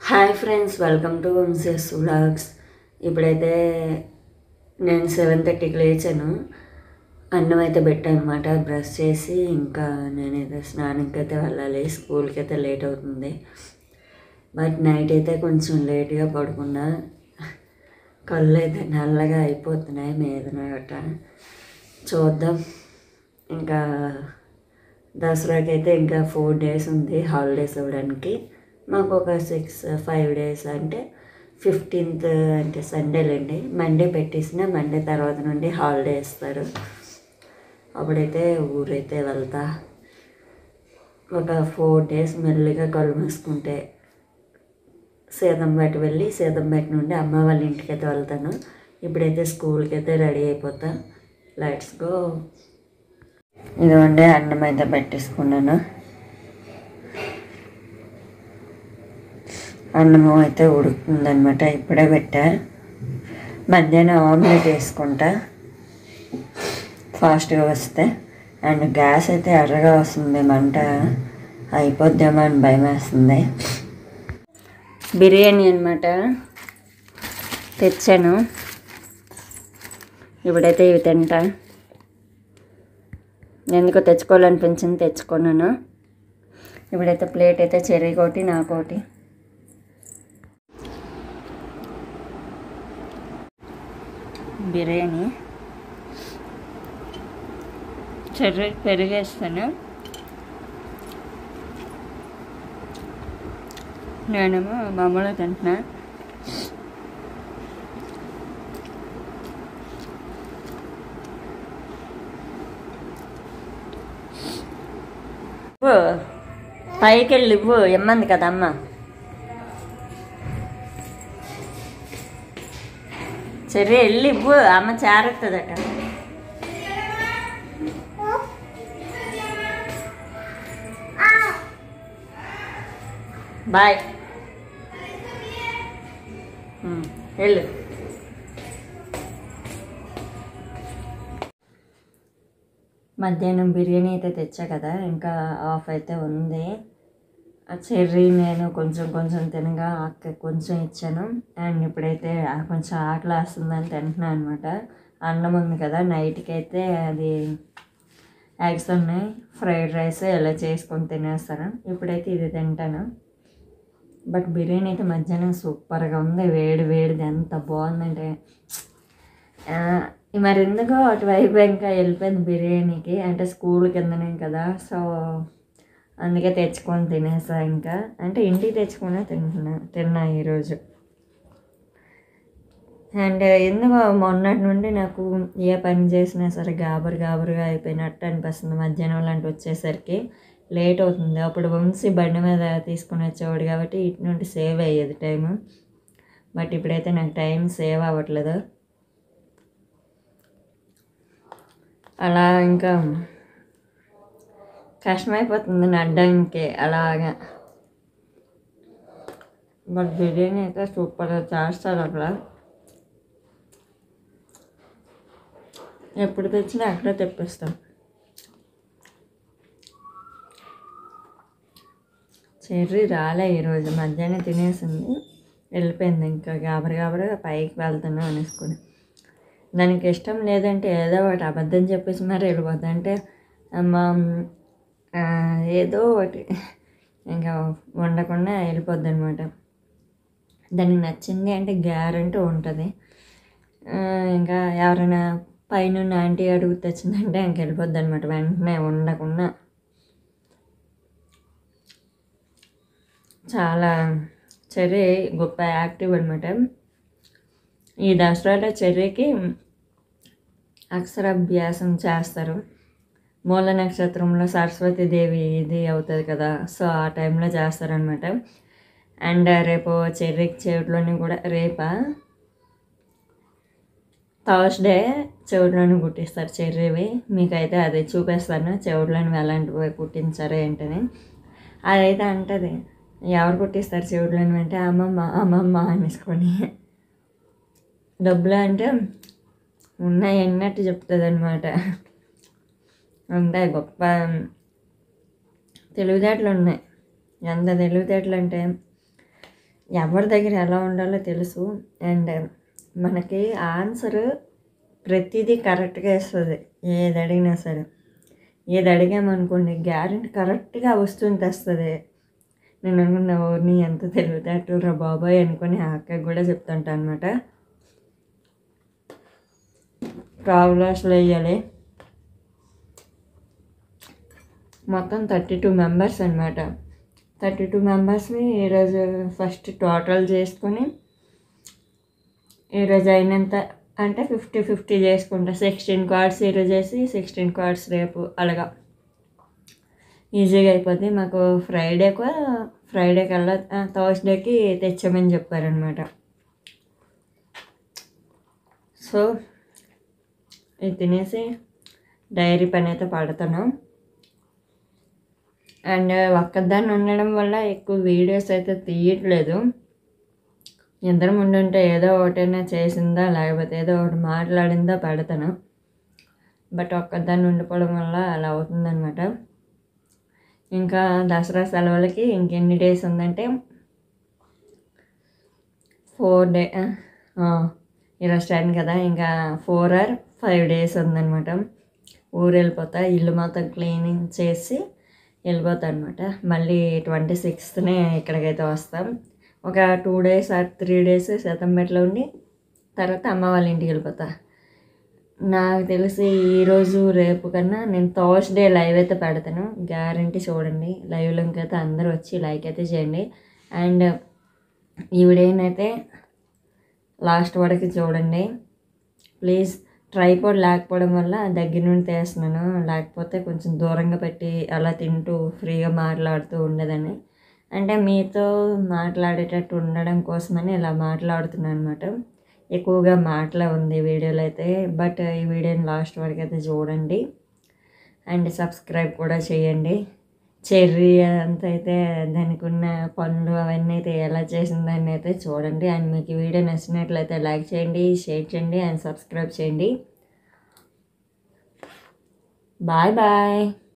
hi friends welcome to Vamshi's vlogs ఇప్పుడైతే నేను seven థర్టీకి లేచాను అన్నం అయితే పెట్టాను అనమాట బ్రష్ చేసి ఇంకా నేనైతే స్నానంకి అయితే వెళ్ళాలి స్కూల్కి అయితే లేట్ అవుతుంది బట్ నైట్ అయితే కొంచెం లేట్గా పడుకున్నా కళ్ళు అయితే నల్లగా అయిపోతున్నాయి మీదన గట్ట చూద్దాం ఇంకా దసరాకి అయితే ఇంకా ఫోర్ డేస్ ఉంది హాలిడేస్ ఇవ్వడానికి మాకు ఒక సిక్స్ ఫైవ్ డేస్ అంటే ఫిఫ్టీన్త్ అంటే సండేలండి మండే పెట్టేసిన మండే తర్వాత నుండి హాలిడే ఇస్తారు అప్పుడైతే ఊరైతే వెళ్తా ఒక ఫోర్ డేస్ మెల్లిగా కళ్ళు మూసుకుంటే సీతంపేట వెళ్ళి సీతంపేట నుండి అమ్మ వాళ్ళ ఇంటికి అయితే వెళ్తాను ఇప్పుడైతే స్కూల్కి అయితే రెడీ అయిపోతా లెట్స్ గో ఇదిగోండి అన్నం అయితే పెట్టేసుకున్నాను అన్నము అయితే ఉడుకుతుందనమాట ఇప్పుడే పెట్టా మధ్యాహ్నం ఆమ్లెట్ వేసుకుంటా ఫాస్ట్గా వస్తే అండ్ గ్యాస్ అయితే ఎర్రగా వస్తుంది మంట అయిపోద్దేమో అని భయం వేస్తుంది బిర్యానీ అనమాట తెచ్చాను ఇప్పుడైతే ఇవి తింటా ఎందుకో తెచ్చుకోవాలనిపించింది తెచ్చుకున్నాను ఇప్పుడైతే ప్లేట్ అయితే చెర్రీ కోటి నాకోటి బిర్యానీ చెర్రీ పెరిగేస్తాను నేనేమో మామూలుగా తింటున్నా ఇవ్వు పైకి వెళ్ళి ఇవ్వు ఇమ్మంది కదా అమ్మ సరే వెళ్ళి ఇవ్వు అమ్మ చేరుతుందట బాయ్ ఉమ్, వెళ్ళు మధ్యాహ్నం బిర్యానీ అయితే తెచ్చా కదా ఇంకా ఆఫ్ అయితే ఉంది ఆ చెర్రీ నేను కొంచెం కొంచెం తినగా అక్క కొంచెం ఇచ్చాను అండ్ ఇప్పుడైతే ఆ కొంచెం ఆకలి వేస్తుందని తింటున్నాను అనమాట అన్నం ఉంది కదా నైట్కి అయితే అది ఎగ్స్ ఉన్నాయి ఫ్రైడ్ రైస్ ఇలా చేసుకొని తినేస్తాను ఇప్పుడైతే ఇది తింటాను బట్ బిర్యానీ అయితే మధ్యాహ్నం సూపర్గా ఉంది వేడి వేడిది ఎంత బాగుందంటే ఆ, మరి ఎందుకో అటువైపు ఇంకా వెళ్ళిపోయింది బిర్యానీకి అంటే స్కూల్ కిందనే కదా సో అందుకే తెచ్చుకొని తినేసా ఇంకా అంటే ఇంటికి తెచ్చుకునే తింటున్నా తిన్నా ఈరోజు అండ్ ఎందుకో మొన్నటి నుండి నాకు ఏ పని చేసినా సరే గాబరు గాబరుగా అయిపోయినట్టు అనిపిస్తుంది మధ్యాహ్నం లాంటి వచ్చేసరికి లేట్ అవుతుంది అప్పుడు వంశీ బండి మీద తీసుకుని వచ్చేవాడు కాబట్టి ఇటు నుండి సేవ్ అయ్యేది టైము బట్ ఇప్పుడైతే నాకు టైం సేవ్ అవ్వట్లేదు అలా ఇంకా కష్టమైపోతుంది నడ్డానికి అలాగా బట్ బిర్యానీ అయితే సూపర్గా చేస్తారు అక్కడ ఎప్పుడు తెచ్చినా అక్కడే తెప్పిస్తాం చెర్రీ రాలే ఈరోజు మధ్యాహ్నం తినేసింది వెళ్ళిపోయింది ఇంకా గాబరి గాబరిగా పైకి వెళ్తున్నా అనేసుకుని దానికి ఇష్టం లేదంటే ఏదో ఒకటి అబద్ధం చెప్పేసి మరి వెళ్ళిపోద్ది అంటే అమ్మ ఆ, ఏదో ఒకటి ఇంకా వండకుండా వెళ్ళిపోద్ది అనమాట దానికి నచ్చింది అంటే గ్యారంటీ ఉంటుంది ఆ, ఇంకా ఎవరైనా పైన ఆంటీ అడుగు తెచ్చిందంటే ఇంక వెళ్ళిపోద్ది అనమాట వెంటనే ఉండకుండా చాలా చెర్రీ గొప్ప యాక్టివ్ అనమాట ఈ దసరాలో చెర్రీకి అక్షరాభ్యాసం చేస్తారు మూల నక్షత్రంలో సరస్వతి దేవి ఇది అవుతుంది కదా సో ఆ టైంలో చేస్తారనమాట అండ్ రేపు చెర్రీకి చెవిట్లోని కూడా రేపా థర్స్డే చెవుట్లోని కుట్టిస్తారు చెర్రీవి మీకైతే అది చూపిస్తాను చెవుట్లోని ఎలాంటివి కుట్టించారు ఏంటని అదైతే అంటది ఎవరు కుట్టిస్తారు చెవుట్లోని అంటే అమ్మమ్మ అమ్మమ్మ అనేసుకొని డబ్బులు అంటే ఉన్నాయి అన్నట్టు చెప్తుంది అనమాట అంతే గొప్ప తెలివితేటలు ఉన్నాయి ఎంత తెలివితేటలు అంటే ఎవరి దగ్గర ఎలా ఉండాలో తెలుసు అండ్ మనకి ఆన్సర్ ప్రతిదీ కరెక్ట్గా ఇస్తుంది ఏది అడిగినా సరే ఏది అడిగామనుకోండి గ్యారెంటీ కరెక్ట్గా వస్తుంది తెస్తుంది నేను అనుకున్న ఓర్ని ఎంత తెలివితేటలు రా బాబాయ్ అనుకొని ఆ అక్కకి కూడా చెప్తుంటా అనమాట ప్రాబ్లమ్స్లో వేయాలి మొత్తం థర్టీ టూ మెంబర్స్ అనమాట థర్టీ టూ మెంబర్స్ని ఈరోజు ఫస్ట్ టోటల్ చేసుకొని ఈరోజు అయినంత అంటే ఫిఫ్టీ ఫిఫ్టీ చేసుకుంటా సిక్స్టీన్ కార్డ్స్ ఈరోజు వేసి సిక్స్టీన్ కార్డ్స్ రేపు అలాగా ఈజీగా అయిపోద్ది మాకు ఫ్రైడే కూడా ఫ్రైడే కల్లా థర్స్డేకి తెచ్చామని చెప్పారనమాట సో ఇది తినేసి డైరీ పని అయితే పడతాను అండ్ ఒక్కదాన్ని ఉండడం వల్ల ఎక్కువ వీడియోస్ అయితే తీయట్లేదు ఇద్దరం ఉండుంటే ఏదో ఒకటైనా చేసిందా లేకపోతే ఏదో ఒకటి మాట్లాడిందా పెడతాను బట్ ఒక్కదాన్ని ఉండిపోవడం వల్ల అలా అవుతుందన్నమాట ఇంకా దసరా సెలవులకి ఇంకెన్ని డేస్ ఉందంటే ఫోర్ డే ఈరోజు టెన్ కదా ఇంకా ఫోర్ ఆర్ ఫైవ్ డేస్ ఉందన్నమాట ఊరు వెళ్ళిపోతా ఇల్లు మొత్తం క్లీనింగ్ చేసి వెళ్ళిపోతా అనమాట మళ్ళీ ట్వంటీ సిక్స్త్నే ఇక్కడికైతే వస్తాం ఒక two days or three days శాతంపేటలో ఉండి తర్వాత అమ్మ వాళ్ళ ఇంటికి వెళ్ళిపోతా నాకు తెలిసి ఈరోజు రేపు కన్నా నేను థర్స్డే లైవ్ అయితే పెడతాను గ్యారంటీ చూడండి లైవ్లోకి అయితే అందరూ వచ్చి లైక్ అయితే చేయండి అండ్ ఈ వీడియోనైతే లాస్ట్ వరకు చూడండి ప్లీజ్ ట్రైపాడ్ లేకపోవడం వల్ల దగ్గర నుండి తీస్తున్నాను లేకపోతే కొంచెం దూరంగా పెట్టి అలా తింటూ ఫ్రీగా మాట్లాడుతూ ఉండేదని అంటే మీతో మాట్లాడేటట్టు ఉండడం కోసమని ఇలా మాట్లాడుతున్నాను అనమాట ఎక్కువగా మాటలే ఉంది వీడియోలో అయితే బట్ ఈ వీడియోని లాస్ట్ వరకు అయితే చూడండి అండ్ సబ్స్క్రైబ్ కూడా చేయండి చెర్రీ అంత అయితే దానికి ఉన్న పనులు అవన్నీ అయితే ఎలా చేసిందని అయితే చూడండి అండ్ మీకు ఈ వీడియో నచ్చినట్లయితే లైక్ చేయండి షేర్ చేయండి అండ్ సబ్స్క్రైబ్ చేయండి బాయ్ బాయ్